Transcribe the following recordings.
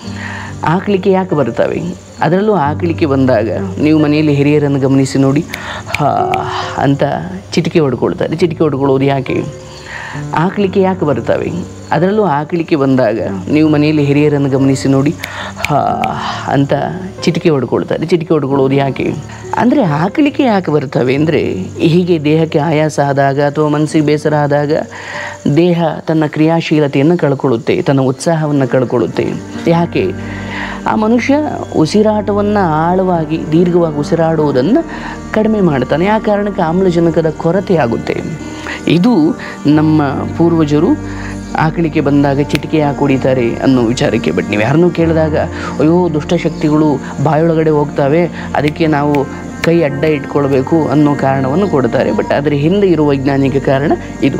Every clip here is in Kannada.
ಆಕಳಿಕೆ ಯಾಕೆ ಬರ್ತವೆ ಅದರಲ್ಲೂ ಆಕಳಿಕೆ ಬಂದಾಗ ನೀವು ಮನೆಯಲ್ಲಿ ಹಿರಿಯರನ್ನು ಗಮನಿಸಿ ನೋಡಿ ಹಾ ಅಂತ ಚಿಟಿಕೆ ಹೊಡ್ಕೊಳ್ತಾರೆ ಚಿಟಿಕೆ ಹೊಡ್ಕೊಳ್ಳೋದು ಯಾಕೆ ಆಕಳಿಕೆ ಯಾಕೆ ಬರ್ತವೆ ಅದರಲ್ಲೂ ಆಕಳಿಕೆ ಬಂದಾಗ ನೀವು ಮನೆಯಲ್ಲಿ ಹಿರಿಯರನ್ನು ಗಮನಿಸಿ ನೋಡಿ ಹಾ ಅಂತ ಚಿಟಿಕೆ ಹೊಡ್ಕೊಳ್ತಾರೆ ಚಿಟಿಕೆ ಹೊಡ್ಕೊಳ್ಳೋದು ಯಾಕೆ ಅಂದರೆ ಆಕಳಿಕೆ ಯಾಕೆ ಬರ್ತವೆ ಅಂದರೆ ಹೀಗೆ ದೇಹಕ್ಕೆ ಆಯಾಸ ಆದಾಗ ಅಥವಾ ಮನಸ್ಸಿಗೆ ಬೇಸರ ಆದಾಗ ದೇಹ ತನ್ನ ಕ್ರಿಯಾಶೀಲತೆಯನ್ನು ಕಳ್ಕೊಳ್ಳುತ್ತೆ ತನ್ನ ಉತ್ಸಾಹವನ್ನು ಕಳ್ಕೊಳ್ಳುತ್ತೆ ಯಾಕೆ ಆ ಮನುಷ್ಯ ಉಸಿರಾಟವನ್ನು ಆಳವಾಗಿ ದೀರ್ಘವಾಗಿ ಉಸಿರಾಡುವುದನ್ನು ಕಡಿಮೆ ಮಾಡ್ತಾನೆ ಆ ಕಾರಣಕ್ಕೆ ಆಮ್ಲಜನಕದ ಕೊರತೆ ಆಗುತ್ತೆ ಇದು ನಮ್ಮ ಪೂರ್ವಜರು ಆಕಳಿಕೆ ಬಂದಾಗ ಚಿಟಿಕೆ ಯಾಕೆ ಹೊಡಿತಾರೆ ಅನ್ನೋ ವಿಚಾರಕ್ಕೆ ಬಟ್ ನೀವು ಯಾರನ್ನೂ ಕೇಳಿದಾಗ ಅಯ್ಯೋ ದುಷ್ಟಶಕ್ತಿಗಳು ಬಾಯೊಳಗಡೆ ಹೋಗ್ತವೆ ಅದಕ್ಕೆ ನಾವು ಕೈ ಅಡ್ಡ ಇಟ್ಕೊಳ್ಬೇಕು ಅನ್ನೋ ಕಾರಣವನ್ನು ಕೊಡ್ತಾರೆ ಬಟ್ ಅದರ ಹಿಂದೆ ಇರುವ ವೈಜ್ಞಾನಿಕ ಕಾರಣ ಇದು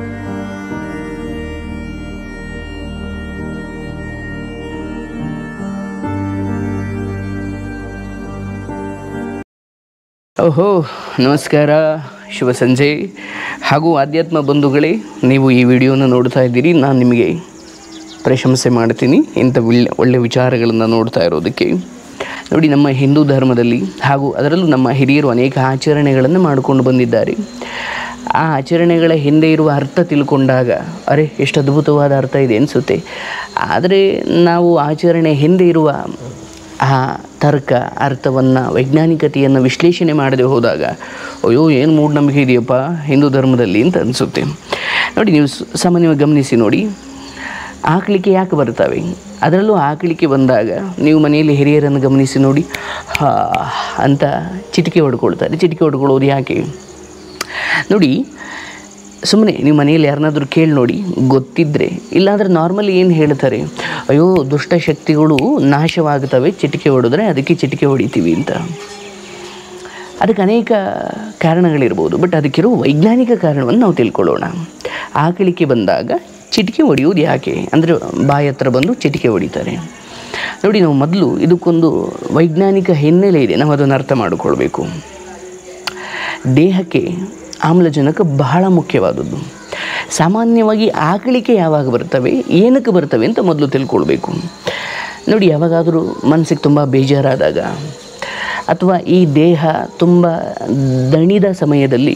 ಓಹೋ ನಮಸ್ಕಾರ ಶುಭ ಸಂಜೆ ಹಾಗೂ ಆಧ್ಯಾತ್ಮ ಬಂಧುಗಳೇ ನೀವು ಈ ವಿಡಿಯೋನ ನೋಡ್ತಾ ಇದ್ದೀರಿ ನಾನು ನಿಮಗೆ ಪ್ರಶಂಸೆ ಮಾಡ್ತೀನಿ ಇಂಥ ಒಳ್ಳೆ ಒಳ್ಳೆ ವಿಚಾರಗಳನ್ನು ನೋಡ್ತಾ ಇರೋದಕ್ಕೆ ನೋಡಿ ನಮ್ಮ ಹಿಂದೂ ಧರ್ಮದಲ್ಲಿ ಹಾಗೂ ಅದರಲ್ಲೂ ನಮ್ಮ ಹಿರಿಯರು ಅನೇಕ ಆಚರಣೆಗಳನ್ನು ಮಾಡಿಕೊಂಡು ಬಂದಿದ್ದಾರೆ ಆ ಆಚರಣೆಗಳ ಹಿಂದೆ ಇರುವ ಅರ್ಥ ತಿಳ್ಕೊಂಡಾಗ ಅರೆ ಎಷ್ಟು ಅದ್ಭುತವಾದ ಅರ್ಥ ಇದೆ ಅನಿಸುತ್ತೆ ಆದರೆ ನಾವು ಆಚರಣೆ ಹಿಂದೆ ಇರುವ ಆ ತರ್ಕ ಅರ್ಥವನ್ನು ವೈಜ್ಞಾನಿಕತೆಯನ್ನು ವಿಶ್ಲೇಷಣೆ ಮಾಡದೆ ಹೋದಾಗ ಅಯ್ಯೋ ಏನು ಮೂಢನಂಬಿಕೆ ಇದೆಯಪ್ಪ ಹಿಂದೂ ಧರ್ಮದಲ್ಲಿ ಅಂತ ಅನಿಸುತ್ತೆ ನೋಡಿ ನೀವು ಸ- ಸಾಮಾನ್ಯವಾಗಿ ಗಮನಿಸಿ ನೋಡಿ ಆಕಳಿಕೆ ಯಾಕೆ ಬರ್ತವೆ ಅದರಲ್ಲೂ ಆಕಳಿಕೆ ಬಂದಾಗ ನೀವು ಮನೆಯಲ್ಲಿ ಹಿರಿಯರನ್ನು ಗಮನಿಸಿ ನೋಡಿ ಹಾ ಅಂತ ಚಿಟಿಕೆ ಹೊಡ್ಕೊಳ್ತಾರೆ ಚಿಟಿಕೆ ಹೊಡ್ಕೊಳ್ಳೋದು ಯಾಕೆ ನೋಡಿ ಸುಮ್ಮನೆ ನೀವು ಮನೆಯಲ್ಲಿ ಯಾರನ್ನಾದ್ರೂ ಕೇಳಿ ನೋಡಿ ಗೊತ್ತಿದ್ದರೆ ಇಲ್ಲಾಂದ್ರೆ ನಾರ್ಮಲಿ ಏನು ಹೇಳ್ತಾರೆ ಅಯ್ಯೋ ದುಷ್ಟಶಕ್ತಿಗಳು ನಾಶವಾಗುತ್ತವೆ ಚಿಟಿಕೆ ಹೊಡೆದ್ರೆ ಅದಕ್ಕೆ ಚಿಟಿಕೆ ಹೊಡಿತೀವಿ ಅಂತ ಅದಕ್ಕೆ ಅನೇಕ ಕಾರಣಗಳಿರ್ಬೋದು ಬಟ್ ಅದಕ್ಕಿರೋ ವೈಜ್ಞಾನಿಕ ಕಾರಣವನ್ನು ನಾವು ತಿಳ್ಕೊಳ್ಳೋಣ ಆಕಳಿಕೆ ಬಂದಾಗ ಚಿಟಿಕೆ ಹೊಡೆಯೋದು ಯಾಕೆ ಅಂದರೆ ಬಾಯಿ ಹತ್ರ ಬಂದು ಚಿಟಿಕೆ ಹೊಡಿತಾರೆ ನೋಡಿ ನಾವು ಮೊದಲು ಇದಕ್ಕೊಂದು ವೈಜ್ಞಾನಿಕ ಹಿನ್ನೆಲೆ ಇದೆ ನಾವು ಅದನ್ನು ಅರ್ಥ ಮಾಡಿಕೊಳ್ಬೇಕು ದೇಹಕ್ಕೆ ಆಮ್ಲಜನಕ ಬಹಳ ಮುಖ್ಯವಾದದ್ದು ಸಾಮಾನ್ಯವಾಗಿ ಆಕಳಿಕೆ ಯಾವಾಗ ಬರ್ತವೆ ಏನಕ್ಕೆ ಬರ್ತವೆ ಅಂತ ಮೊದಲು ತಿಳ್ಕೊಳ್ಬೇಕು ನೋಡಿ ಯಾವಾಗಾದರೂ ಮನಸ್ಸಿಗೆ ತುಂಬ ಬೇಜಾರಾದಾಗ ಅಥವಾ ಈ ದೇಹ ತುಂಬ ದಣಿದ ಸಮಯದಲ್ಲಿ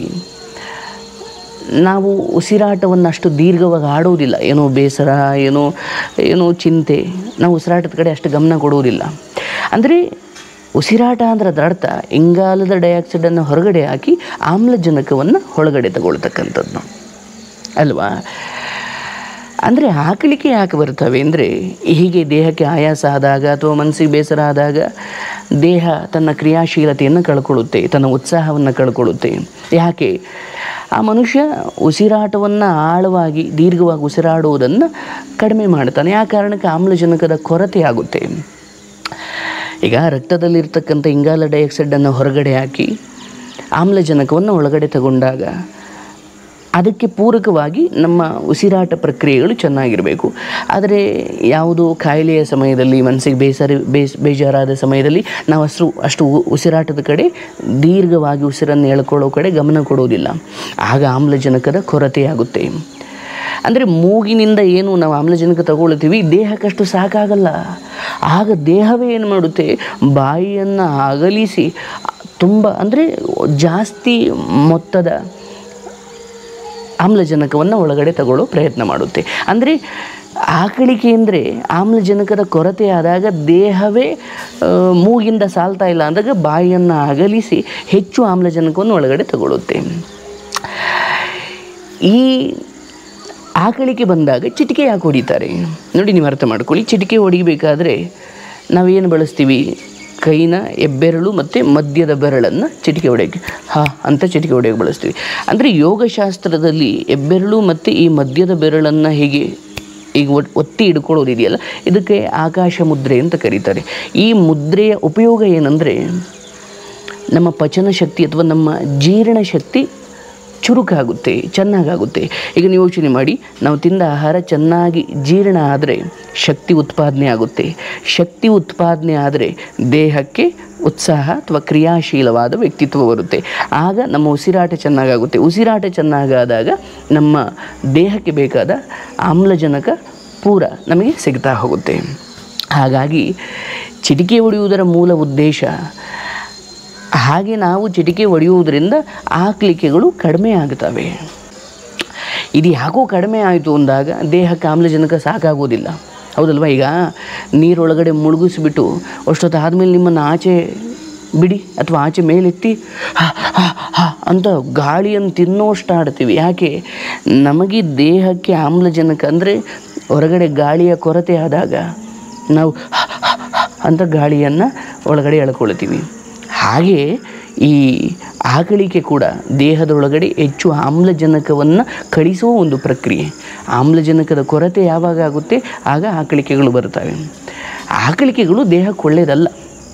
ನಾವು ಉಸಿರಾಟವನ್ನು ಅಷ್ಟು ದೀರ್ಘವಾಗಿ ಆಡೋದಿಲ್ಲ ಏನೋ ಬೇಸರ ಏನೋ ಏನೋ ಚಿಂತೆ ನಾವು ಉಸಿರಾಟದ ಕಡೆ ಅಷ್ಟು ಗಮನ ಕೊಡುವುದಿಲ್ಲ ಅಂದರೆ ಉಸಿರಾಟ ಅಂದ್ರೆ ಅದರ ಅರ್ಥ ಇಂಗಾಲದ ಡೈಆಕ್ಸೈಡನ್ನು ಹೊರಗಡೆ ಹಾಕಿ ಆಮ್ಲಜನಕವನ್ನು ಒಳಗಡೆ ತಗೊಳ್ತಕ್ಕಂಥದ್ದು ಅಲ್ವಾ ಅಂದರೆ ಆಕಳಿಕೆ ಯಾಕೆ ಬರ್ತವೆ ಅಂದರೆ ಹೀಗೆ ದೇಹಕ್ಕೆ ಆಯಾಸ ಆದಾಗ ಅಥವಾ ಮನಸ್ಸಿಗೆ ಬೇಸರ ಆದಾಗ ದೇಹ ತನ್ನ ಕ್ರಿಯಾಶೀಲತೆಯನ್ನು ಕಳ್ಕೊಳ್ಳುತ್ತೆ ತನ್ನ ಉತ್ಸಾಹವನ್ನು ಕಳ್ಕೊಳ್ಳುತ್ತೆ ಯಾಕೆ ಆ ಮನುಷ್ಯ ಉಸಿರಾಟವನ್ನು ಆಳವಾಗಿ ದೀರ್ಘವಾಗಿ ಉಸಿರಾಡುವುದನ್ನು ಕಡಿಮೆ ಮಾಡ್ತಾನೆ ಆ ಕಾರಣಕ್ಕೆ ಆಮ್ಲಜನಕದ ಕೊರತೆ ಆಗುತ್ತೆ ಈಗ ರಕ್ತದಲ್ಲಿರ್ತಕ್ಕಂಥ ಇಂಗಾಲ ಡೈಆಕ್ಸೈಡನ್ನು ಹೊರಗಡೆ ಹಾಕಿ ಆಮ್ಲಜನಕವನ್ನು ಒಳಗಡೆ ತಗೊಂಡಾಗ ಅದಕ್ಕೆ ಪೂರಕವಾಗಿ ನಮ್ಮ ಉಸಿರಾಟ ಪ್ರಕ್ರಿಯೆಗಳು ಚೆನ್ನಾಗಿರಬೇಕು ಆದರೆ ಯಾವುದೋ ಕಾಯಿಲೆಯ ಸಮಯದಲ್ಲಿ ಮನಸ್ಸಿಗೆ ಬೇಸರ ಬೇಸ್ ಬೇಜಾರಾದ ಸಮಯದಲ್ಲಿ ನಾವು ಅಷ್ಟು ಅಷ್ಟು ಉ- ಉಸಿರಾಟದ ಕಡೆ ದೀರ್ಘವಾಗಿ ಉಸಿರನ್ನು ಎಳ್ಕೊಳ್ಳೋ ಕಡೆ ಗಮನ ಕೊಡೋದಿಲ್ಲ ಆಗ ಆಮ್ಲಜನಕದ ಕೊರತೆಯಾಗುತ್ತೆ ಅಂದರೆ ಮೂಗಿನಿಂದ ಏನು ನಾವು ಆಮ್ಲಜನಕ ತಗೊಳ್ತೀವಿ ದೇಹಕ್ಕಷ್ಟು ಸಾಕಾಗಲ್ಲ ಆಗ ದೇಹವೇ ಏನು ಮಾಡುತ್ತೆ ಬಾಯಿಯನ್ನು ಅಗಲಿಸಿ ತುಂಬ ಅಂದರೆ ಜಾಸ್ತಿ ಮೊತ್ತದ ಆಮ್ಲಜನಕವನ್ನು ಒಳಗಡೆ ತಗೊಳ್ಳೋ ಪ್ರಯತ್ನ ಮಾಡುತ್ತೆ ಅಂದರೆ ಆಕಳಿಕೆ ಅಂದರೆ ಆಮ್ಲಜನಕದ ಕೊರತೆ ಆದಾಗ ದೇಹವೇ ಆ, ಮೂಗಿಂದ ಸಾಲ್ತಾ ಇಲ್ಲ ಅಂದಾಗ ಬಾಯಿಯನ್ನು ಅಗಲಿಸಿ ಹೆಚ್ಚು ಆಮ್ಲಜನಕವನ್ನು ಒಳಗಡೆ ತಗೊಳ್ಳುತ್ತೆ ಈ ಆಕಳಿಕೆ ಬಂದಾಗ ಚಿಟಿಕೆ ಯಾಕೆ ಹೊಡಿತಾರೆ ನೋಡಿ ನೀವು ಅರ್ಥ ಮಾಡ್ಕೊಳ್ಳಿ ಚಿಟಿಕೆ ಹೊಡಿಬೇಕಾದ್ರೆ ನಾವೇನು ಬಳಸ್ತೀವಿ ಕೈನ ಹೆಬ್ಬೆರಳು ಮತ್ತು ಮಧ್ಯದ ಬೆರಳನ್ನು ಚಿಟಿಕೆ ಹೊಡೆಯೋಕ್ಕೆ ಹಾ ಅಂತ ಚಿಟಿಕೆ ಹೊಡೆಯೋಕೆ ಬಳಸ್ತೀವಿ ಅಂದರೆ ಯೋಗಶಾಸ್ತ್ರದಲ್ಲಿ ಹೆಬ್ಬೆರಳು ಮತ್ತು ಈ ಮಧ್ಯದ ಬೆರಳನ್ನು ಹೀಗೆ ಈಗ ಒಟ್- ಒತ್ತಿ ಹಿಡ್ಕೊಳ್ಳೋದಿದೆಯಲ್ಲ ಇದಕ್ಕೆ ಆಕಾಶ ಮುದ್ರೆ ಅಂತ ಕರೀತಾರೆ ಈ ಮುದ್ರೆಯ ಉಪಯೋಗ ಏನಂದರೆ ನಮ್ಮ ಪಚನ ಶಕ್ತಿ ಅಥವಾ ನಮ್ಮ ಜೀರ್ಣ ಶಕ್ತಿ ಚುರುಕಾಗುತ್ತೆ ಚೆನ್ನಾಗಾಗುತ್ತೆ ಈಗ ನೀವು ಯೋಚನೆ ಮಾಡಿ ನಾವು ತಿಂದ ಆಹಾರ ಚೆನ್ನಾಗಿ ಜೀರ್ಣ ಆದರೆ ಶಕ್ತಿ ಉತ್ಪಾದನೆ ಆಗುತ್ತೆ ಶಕ್ತಿ ಉತ್ಪಾದನೆ ಆದರೆ ದೇಹಕ್ಕೆ ಉತ್ಸಾಹ ಅಥವಾ ಕ್ರಿಯಾಶೀಲವಾದ ವ್ಯಕ್ತಿತ್ವ ಬರುತ್ತೆ ಆಗ ನಮ್ಮ ಉಸಿರಾಟ ಚೆನ್ನಾಗಾಗುತ್ತೆ ಉಸಿರಾಟ ಚೆನ್ನಾಗಾದಾಗ ನಮ್ಮ ದೇಹಕ್ಕೆ ಬೇಕಾದ ಆಮ್ಲಜನಕ ಪೂರ ನಮಗೆ ಸಿಗ್ತಾ ಹೋಗುತ್ತೆ ಹಾಗಾಗಿ ಚಿಟಿಕೆ ಹೊಡೆಯುವುದರ ಮೂಲ ಉದ್ದೇಶ ಹಾಗೆ ನಾವು ಚಿಟಿಕೆ ಹೊಡೆಯುವುದರಿಂದ ಆಕಲಿಕೆಗಳು ಕಡಿಮೆ ಆಗುತ್ತವೆ ಇದು ಯಾಕೋ ಕಡಿಮೆ ಆಯಿತು ಅಂದಾಗ ದೇಹಕ್ಕೆ ಆಮ್ಲಜನಕ ಸಾಕಾಗೋದಿಲ್ಲ ಹೌದಲ್ವಾ ಈಗ ನೀರೊಳಗಡೆ ಮುಳುಗಿಸ್ಬಿಟ್ಟು ಅಷ್ಟೊತ್ತು ಆದಮೇಲೆ ನಿಮ್ಮನ್ನು ಆಚೆ ಬಿಡಿ ಅಥವಾ ಆಚೆ ಮೇಲೆತ್ತಿ ಹ, ಹ, ಹ ಅಂತ ಗಾಳಿಯನ್ನು ತಿನ್ನೋಷ್ಟು ಆಡ್ತೀವಿ ಯಾಕೆ ನಮಗೆ ದೇಹಕ್ಕೆ ಆಮ್ಲಜನಕ ಅಂದರೆ ಹೊರಗಡೆ ಗಾಳಿಯ ಕೊರತೆ ಆದಾಗ ನಾವು ಹ, ಹ, ಹ ಅಂತ ಗಾಳಿಯನ್ನು ಒಳಗಡೆ ಎಳ್ಕೊಳ್ತೀವಿ ಹಾಗೆ ಈ ಆಕಳಿಕೆ ಕೂಡ ದೇಹದೊಳಗಡೆ ಹೆಚ್ಚು ಆಮ್ಲಜನಕವನ್ನು ಕಳಿಸುವ ಒಂದು ಪ್ರಕ್ರಿಯೆ ಆಮ್ಲಜನಕದ ಕೊರತೆ ಯಾವಾಗ ಆಗುತ್ತೆ ಆಗ ಆಕಳಿಕೆಗಳು ಬರ್ತವೆ ಆಕಳಿಕೆಗಳು ದೇಹಕ್ಕೆ ಒಳ್ಳೆಯದಲ್ಲ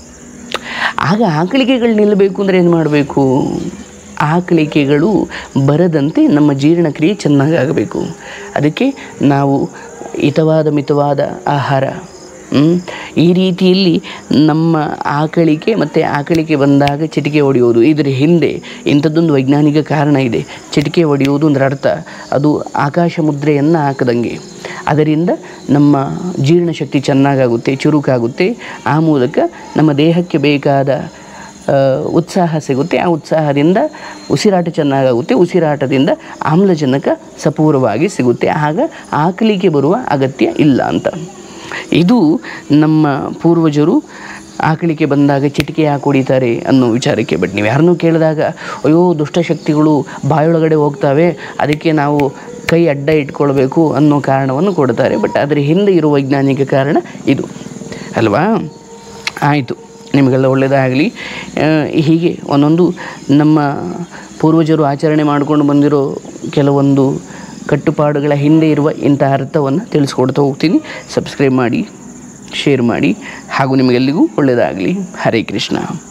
ಆಗ ಆಕಳಿಕೆಗಳು ನಿಲ್ಲಬೇಕು ಅಂದರೆ ಏನು ಮಾಡಬೇಕು ಆಕಳಿಕೆಗಳು ಬರದಂತೆ ನಮ್ಮ ಜೀರ್ಣಕ್ರಿಯೆ ಚೆನ್ನಾಗಿ ಆಗಬೇಕು ಅದಕ್ಕೆ ನಾವು ಹಿತವಾದ ಮಿತವಾದ ಆಹಾರ ಹ್ಮ್? ಈ ರೀತಿಯಲ್ಲಿ ನಮ್ಮ ಆಕಳಿಕೆ ಮತ್ತು ಆಕಳಿಕೆ ಬಂದಾಗ ಚಿಟಿಕೆ ಹೊಡೆಯೋದು ಇದರ ಹಿಂದೆ ಇಂಥದ್ದೊಂದು ವೈಜ್ಞಾನಿಕ ಕಾರಣ ಇದೆ ಚಿಟಿಕೆ ಹೊಡೆಯುವುದು ಅಂದ್ರೆ ಅರ್ಥ ಅದು ಆಕಾಶ ಮುದ್ರೆಯನ್ನು ಹಾಕದಂಗೆ ಅದರಿಂದ ನಮ್ಮ ಜೀರ್ಣಶಕ್ತಿ ಚೆನ್ನಾಗಾಗುತ್ತೆ ಚುರುಕಾಗುತ್ತೆ ಆ ಮೂಲಕ ನಮ್ಮ ದೇಹಕ್ಕೆ ಬೇಕಾದ ಆ, ಉತ್ಸಾಹ ಸಿಗುತ್ತೆ ಆ ಉತ್ಸಾಹದಿಂದ ಉಸಿರಾಟ ಚೆನ್ನಾಗಾಗುತ್ತೆ ಉಸಿರಾಟದಿಂದ ಆಮ್ಲಜನಕ ಸಪೂರವಾಗಿ ಸಿಗುತ್ತೆ ಆಗ ಆಕಲಿಕೆ ಬರುವ ಅಗತ್ಯ ಇಲ್ಲ ಅಂತ ಇದು ನಮ್ಮ ಪೂರ್ವಜರು ಆಕಳಿಕೆ ಬಂದಾಗ ಚಿಟಿಕೆ ಯಾಕೆ ಹೊಡಿತಾರೆ ಅನ್ನೋ ವಿಚಾರಕ್ಕೆ ಬಟ್ ನೀವು ಯಾರನ್ನೂ ಕೇಳಿದಾಗ ಅಯ್ಯೋ ದುಷ್ಟಶಕ್ತಿಗಳು ಬಾಯೊಳಗಡೆ ಹೋಗ್ತವೆ ಅದಕ್ಕೆ ನಾವು ಕೈ ಅಡ್ಡ ಇಟ್ಕೊಳ್ಬೇಕು ಅನ್ನೋ ಕಾರಣವನ್ನು ಕೊಡ್ತಾರೆ ಬಟ್ ಅದರ ಹಿಂದೆ ಇರುವ ವೈಜ್ಞಾನಿಕ ಕಾರಣ ಇದು ಅಲ್ವಾ ಆಯಿತು ನಿಮಗೆಲ್ಲ ಒಳ್ಳೆಯದಾಗಲಿ ಹೀಗೆ ಒಂದೊಂದು ನಮ್ಮ ಪೂರ್ವಜರು ಆಚರಣೆ ಮಾಡಿಕೊಂಡು ಬಂದಿರೋ ಕೆಲವೊಂದು ಕಟ್ಟುಪಾಡುಗಳ ಹಿಂದೆ ಇರುವ ಇಂಥ ಅರ್ಥವನ್ನು ತಿಳಿಸ್ಕೊಡ್ತಾ ಹೋಗ್ತೀನಿ ಸಬ್ಸ್ಕ್ರೈಬ್ ಮಾಡಿ ಶೇರ್ ಮಾಡಿ ಹಾಗೂ ನಿಮಗೆಲ್ಲಿಗೂ ಒಳ್ಳೆಯದಾಗಲಿ ಹರೇ ಕೃಷ್ಣ